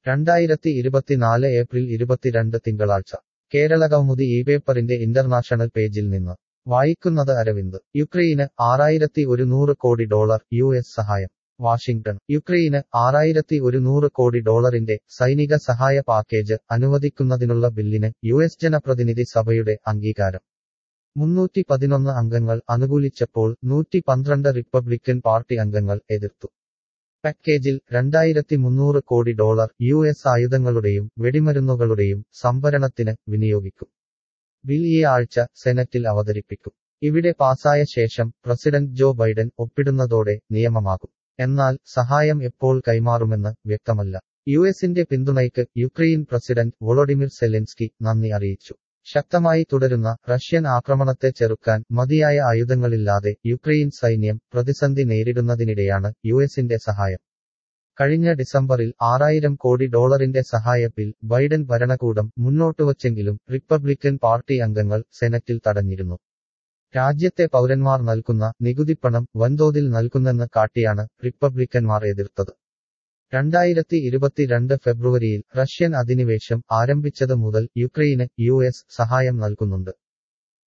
രണ്ടായിരത്തി ഇരുപത്തിനാല് ഏപ്രിൽ ഇരുപത്തിരണ്ട് തിങ്കളാഴ്ച കേരള കൗമുദി ഈ പേപ്പറിന്റെ ഇന്റർനാഷണൽ പേജിൽ നിന്ന് വായിക്കുന്നത് അരവിന്ദ് യുക്രൈന് ആറായിരത്തി ഒരുന്നൂറ് കോടി ഡോളർ യു എസ് സഹായം വാഷിംഗ്ടൺ യുക്രൈന് ആറായിരത്തി ഒരുന്നൂറ് കോടി ഡോളറിന്റെ സൈനിക സഹായ പാക്കേജ് അനുവദിക്കുന്നതിനുള്ള ബില്ലിന് യു എസ് ജനപ്രതിനിധി സഭയുടെ അംഗീകാരം മുന്നൂറ്റി പതിനൊന്ന് അംഗങ്ങൾ അനുകൂലിച്ചപ്പോൾ നൂറ്റി പന്ത്രണ്ട് റിപ്പബ്ലിക്കൻ പാർട്ടി അംഗങ്ങൾ എതിർത്തു പാക്കേജിൽ രണ്ടായിരത്തി മുന്നൂറ് കോടി ഡോളർ യു എസ് ആയുധങ്ങളുടെയും വെടിമരുന്നുകളുടെയും സംഭരണത്തിന് വിനിയോഗിക്കും ബിൽ ഈ ആഴ്ച സെനറ്റിൽ അവതരിപ്പിക്കും ഇവിടെ പാസായ ശേഷം പ്രസിഡന്റ് ജോ ബൈഡൻ ഒപ്പിടുന്നതോടെ നിയമമാകും എന്നാൽ സഹായം എപ്പോൾ കൈമാറുമെന്ന് വ്യക്തമല്ല യു എസിന്റെ പിന്തുണയ്ക്ക് യുക്രൈൻ പ്രസിഡന്റ് വൊളോഡിമിർ സെലൻസ്കി നന്ദി അറിയിച്ചു ശക്തമായി തുടരുന്ന റഷ്യൻ ആക്രമണത്തെ ചെറുക്കാൻ മതിയായ ആയുധങ്ങളില്ലാതെ യുക്രൈൻ സൈന്യം പ്രതിസന്ധി നേരിടുന്നതിനിടെയാണ് യു എസിന്റെ സഹായം കഴിഞ്ഞ ഡിസംബറിൽ ആറായിരം കോടി ഡോളറിന്റെ സഹായ ബിൽ ബൈഡൻ ഭരണകൂടം മുന്നോട്ടുവച്ചെങ്കിലും റിപ്പബ്ലിക്കൻ പാർട്ടി അംഗങ്ങൾ സെനറ്റിൽ തടഞ്ഞിരുന്നു രാജ്യത്തെ പൗരന്മാർ നൽകുന്ന നികുതിപ്പണം വൻതോതിൽ നൽകുന്നെന്ന് കാട്ടിയാണ് റിപ്പബ്ലിക്കന്മാർ എതിർത്തത് രണ്ടായിരത്തി ഇരുപത്തിരണ്ട് ഫെബ്രുവരിയിൽ റഷ്യൻ അധിനിവേശം ആരംഭിച്ചത് മുതൽ യുക്രൈന് യു എസ് സഹായം നൽകുന്നുണ്ട്